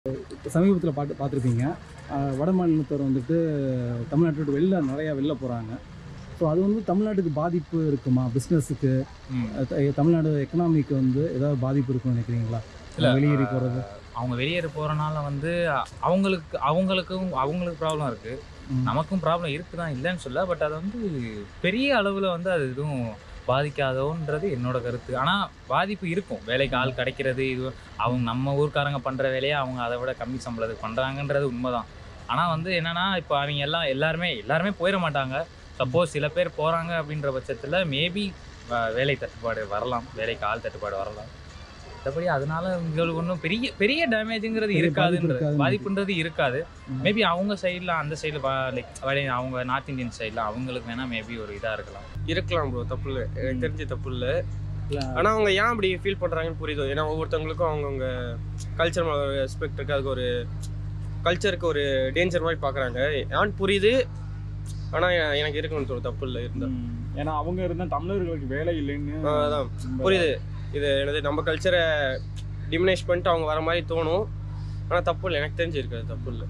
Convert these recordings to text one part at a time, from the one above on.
சமீபத்தில் பார்த்து பார்த்துருப்பீங்க வட மாநிலத்தவர் வந்துட்டு தமிழ்நாட்டை விட்டு வெளில நிறையா வெளில போகிறாங்க ஸோ அது வந்து தமிழ்நாட்டுக்கு பாதிப்பு இருக்குமா பிஸ்னஸுக்கு தமிழ்நாடு எக்கனாமிக்கு வந்து ஏதாவது பாதிப்பு இருக்கும்னு நினைக்கிறீங்களா இல்ல, வெளியேறி போகிறது அவங்க வெளியேற போறனால வந்து அ- அவங்களுக்கு அவங்களுக்கும் அவங்களுக்கு ப்ராப்ளம் இருக்கு ம். நமக்கும் ப்ராப்ளம் இருக்குதான் இல்லைன்னு சொல்ல பட் அது வந்து பெரிய அளவில் வந்து அது எதுவும் பாதிக்காதோன்றது என்னோட கருத்து ஆனால் பாதிப்பு இருக்கும் வேலைக்கு ஆள் கிடைக்கிறது இது அவங்க நம்ம ஊர்க்காரங்க பண்ணுற வேலையை அவங்க அதை விட கம்மி சம்பளத்துக்கு பண்ணுறாங்கன்றது உண்மைதான் ஆனால் வந்து என்னன்னா இப்போ அவங்க எல்லாம் எல்லாருமே எல்லாருமே போயிட மாட்டாங்க சப்போஸ் சில பேர் போகிறாங்க அப்படின்ற பட்சத்தில் மேபி வேலை தட்டுப்பாடு வரலாம் வேலைக்கு ஆள் தட்டுப்பாடு வரலாம் மற்றபடி அதனால உங்களுக்கு ஒன்றும் பெரிய பெரிய டேமேஜுங்கிறது பெரிய பாதிப்பு இருக்காதுன்றது இருக்காதுன்னு பாதிப்புன்றது இருக்காது ம். மேபி அவங்க சைடில் அந்த சைடில் லைக் வழி அவங்க நார்த் இந்தியன் சைடில் அவங்களுக்கு வேணா மேபி ஒரு இதாக இருக்கலாம் இருக்கலாம் ப்ரோ தப்பு இல்லை எனக்கு ம். தெரிஞ்ச தப்பு இல்லை இல்லை ஆனால் அவங்க ஏன் அப்படி ஃபீல் பண்ணுறாங்கன்னு புரியுது ஏன்னா ஒவ்வொருத்தவங்களுக்கும் அவங்கவுங்க கல்ச்சர் மேலே ஒரு ரெஸ்பெக்ட் இருக்குது அதுக்கு ஒரு கல்ச்சருக்கு ஒரு டேஞ்சர் மாதிரி பார்க்குறாங்க ஏன்னு புரியுது ஆனால் எனக்கு இருக்கணும்னு தோணும் தப்பு இல்லை இருந்தா ம். ஏன்னா அவங்க இருந்தா தமிழர்களுக்கு வேலை இல்லைன்னு ஆ, அதான் புரியுது இது எனது நம்ம கல்ச்சரை டிமினேஷ் பண்ணிட்டு அவங்க வர மாதிரி தோணும் ஆனால் தப்பு இல்லை எனக்கு தெரிஞ்சு இருக்காது தப்பு இல்லை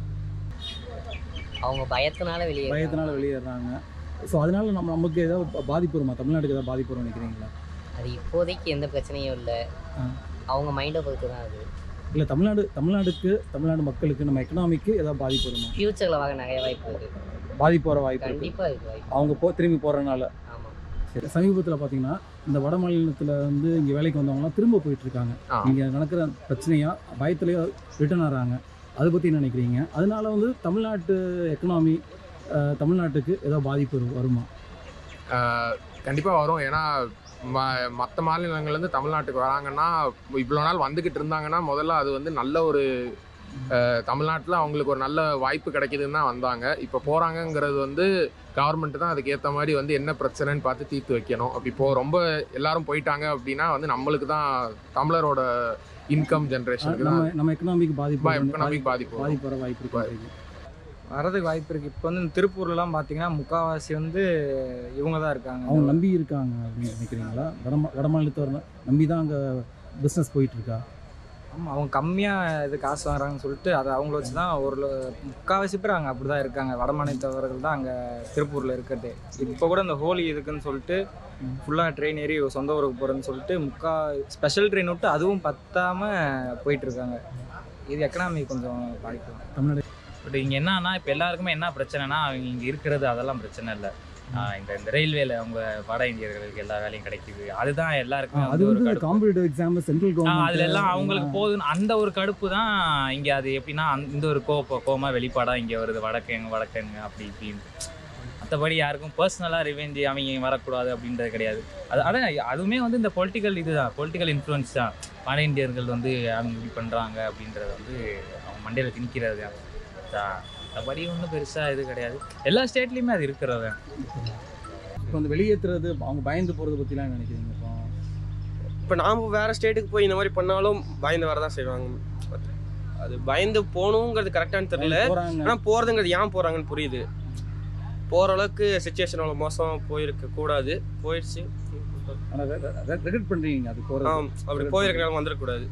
அவங்க பயத்தினால வெளியே பயத்தினால வெளியேறாங்க ஸோ அதனால நம்ம நமக்கு ஏதாவது பாதிப்பு வருமா தமிழ்நாட்டுக்கு ஏதாவது பாதிப்பு வரும்னு நினைக்கிறீங்களா அது இப்போதைக்கு எந்த பிரச்சனையும் இல்லை ஆ. அவங்க மைண்டை பொறுத்து தான் அது இல்லை தமிழ்நாடு தமிழ்நாடுக்கு தமிழ்நாடு மக்களுக்கு நம்ம எக்கனாமிக்கு ஏதாவது பாதிப்பு வருமா ஃப்யூச்சரில் வாங்க நிறைய வாய்ப்பு இருக்கு பாதிப்பு வர வாய்ப்பு இருக்கு கண்டிப்பாக இருக்கு வாய்ப்பு அவங்க போ திரும்பி போகிறனால ஆமாம் சரி சமீபத்தில் பார்த்தீங்கன்னா இந்த வட மாநிலத்தில் வந்து இங்கே வேலைக்கு வந்தவங்கலாம் திரும்ப போயிட்டு இருக்காங்க ஆ. இங்கே நடக்கிற பிரச்சனையா பயத்துலேயோ ரிட்டர்ன் ஆகிறாங்க அதை பற்றி என்ன நினைக்கிறீங்க அதனால வந்து தமிழ்நாட்டு எக்கனாமி தமிழ்நாட்டுக்கு ஏதோ பாதிப்பு வரு- வருமா கண்டிப்பாக வரும் ஏன்னா மற்ற மாநிலங்கள்லேருந்து தமிழ்நாட்டுக்கு வராங்கன்னா இவ்வளோ நாள் வந்துக்கிட்டு இருந்தாங்கன்னா முதல்ல அது வந்து நல்ல ஒரு தமிழ்நாட்டில் அவங்களுக்கு ஒரு நல்ல வாய்ப்பு கிடைக்குதுன்னு தான் வந்தாங்க இப்போ போகிறாங்கங்கிறது வந்து கவர்மெண்ட் தான் அதுக்கு ஏற்ற மாதிரி வந்து என்ன பிரச்சனைன்னு பார்த்து தீர்த்து வைக்கணும் அப்படி இப்போ ரொம்ப எல்லாரும் போயிட்டாங்க அப்படின்னா வந்து நம்மளுக்கு தான் தமிழரோட இன்கம் ஜென்ரேஷனுக்கு நம்ம தான் நம்ம எக்கனாமிக்கு பாதிப்பு எக்கனாமிக் பாதிப்பு வரும். பாதிப்பு வர வாய்ப்பு இருக்கு வரதுக்கு வாய்ப்பு இருக்குது இப்போ வந்து இந்த திருப்பூர்லாம் பார்த்தீங்கன்னா முக்கால்வாசி வந்து இவங்க தான் இருக்காங்க அவங்க நம்பி இருக்காங்க அப்படின்னு நினைக்கிறீங்களா வட மா- வட மாநிலத்தவர் நம்பி தான் அங்கே பிஸ்னஸ் போயிட்டு இருக்கா ஆமாம் அவங்க கம்மியாக இது காசு வாங்குறாங்கன்னு சொல்லிட்டு அதை அவங்கள வச்சு தான் ஒரு ல- முக்கால்வாசி பேர் அங்கே அப்படி தான் இருக்காங்க வட மாநிலத்தவர்கள் தான் அங்கே திருப்பூரில் இருக்கிறது இப்போ கூட இந்த ஹோலி இதுக்குன்னு சொல்லிட்டு ஃபுல்லாக ட்ரெயின் ஏறி சொந்த ஊருக்கு போகிறேன்னு சொல்லிட்டு முக்கா ஸ்பெஷல் ட்ரெயின் விட்டு அதுவும் பத்தாமல் போயிட்டுருக்காங்க இது எக்கனாமி கொஞ்சம் பாதிக்கும் தமிழ்நாடு பட் இங்கே என்னன்னா இப்போ எல்லாருக்குமே என்ன பிரச்சனைனா அவங்க இங்கே இருக்கிறது அதெல்லாம் பிரச்சனை இல்லை இந்த இந்த ரயில்வேல அவங்க வட இந்தியர்களுக்கு எல்லா வேலையும் கிடைக்குது அதுதான் எல்லாருக்குமே அது வந்து ஒரு வந்து கடுப்பு. காம்படிட்டிவ் எக்ஸாம் சென்ட்ரல் ஆ, கவர்மெண்ட் அதுல எல்லாம் அவங்களுக்கு போதும் அந்த ஒரு கடுப்பு தான் இங்க அது எப்படின்னா அந்த- இந்த ஒரு கோப கோமா வெளிப்பாடா இங்க வருது வடக்குங்க வடக்குங்க அப்படி இப்படின்னு மற்றபடி யாருக்கும் பர்சனலாக ரிவெஞ்ச் அவங்க இங்க வரக்கூடாது அப்படின்றது கிடையாது அது அதான் அதுவுமே வந்து இந்த பொலிட்டிக்கல் இதுதான் பொலிட்டிக்கல் இன்ஃப்ளூயன்ஸ் தான் வட இந்தியர்கள் வந்து அவங்க இப்படி பண்ணுறாங்க அப்படின்றத வந்து அவங்க மண்டையில் திணிக்கிறது தான் மற்றபடி ஒன்றும் பெருசாக இது கிடையாது எல்லா ஸ்டேட்லேயுமே அது இருக்கிறது தான் இப்போ வந்து வெளியேற்றுறது அவங்க பயந்து போகிறத பற்றிலாம் என்ன நினைக்கிறீங்க இப்போ இப்போ நாம் வேறு ஸ்டேட்டுக்கு போய் இந்த மாதிரி பண்ணாலும் பயந்து வர தான் செய்வாங்க அது பயந்து போகணுங்கிறது கரெக்டானு தெரியல போகிறாங்க ஆனால் போகிறதுங்கிறது ஏன் போகிறாங்கன்னு புரியுது போகிற அளவுக்கு சுச்சுவேஷன் அவ்வளோ மோசமாக போயிருக்க கூடாது போயிடுச்சு ஆனால் ரெகுலேட் பண்ணுறீங்க அது போகிறது ஆம், அப்படி போயிருக்கனால வந்துடக்கூடாது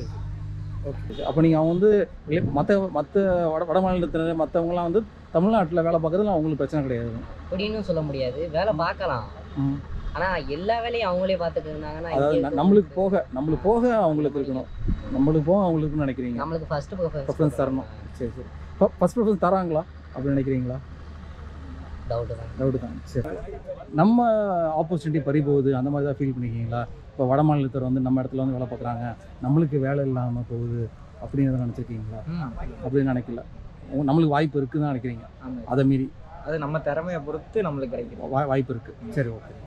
ஓகே அப்போ நீங்கள் அவங்க வந்து மற்ற மற்ற வட வட மாநிலத்தினர் மற்றவங்களாம் வந்து தமிழ்நாட்டில் வேலை பார்க்கறதுல அவங்களுக்கு பிரச்சனை கிடையாது அப்படின்னு சொல்ல முடியாது வேலை பார்க்கலாம் ம். ஆனால் எல்லா வேலையும் அவங்களே பார்த்துட்டு இருந்தாங்கன்னா அதாவது இங்கே ந- நம்மளுக்கு போக நம்மளுக்கு போக அவங்களுக்கு இருக்கணும் நம்மளுக்கு போக அவங்களுக்கு இருக்குன்னு நினைக்கிறீங்க நம்மளுக்கு ஃபர்ஸ்ட் Preference ப்ரிஃபரன்ஸ் தரணும். சரி சரி ஃபஸ்ட் ப்ரிஃபரன்ஸ் தராங்களா அப்படின்னு நினைக்கிறீங்களா டவுட்டு தான் டவுட்டு தான் சரி நம்ம ஆப்பர்ச்சுனிட்டி பறி போகுது அந்த மாதிரி தான் ஃபீல் பண்ணிக்கிங்களா இப்போ வட மாநிலத்தர் வந்து நம்ம இடத்துல வந்து வேலை பார்க்குறாங்க நம்மளுக்கு வேலை இல்லாமல் போகுது அப்படின்னு நினச்சிருக்கீங்களா அப்படின்னு நினைக்கல உங்க- நம்மளுக்கு வாய்ப்பு இருக்குன்னு தான் நினைக்கிறீங்க ஆமாம் அதை மீறி அது நம்ம திறமையை பொறுத்து நம்மளுக்கு கிடைக்கும் வா- வாய்ப்பு இருக்குது சரி ஓகே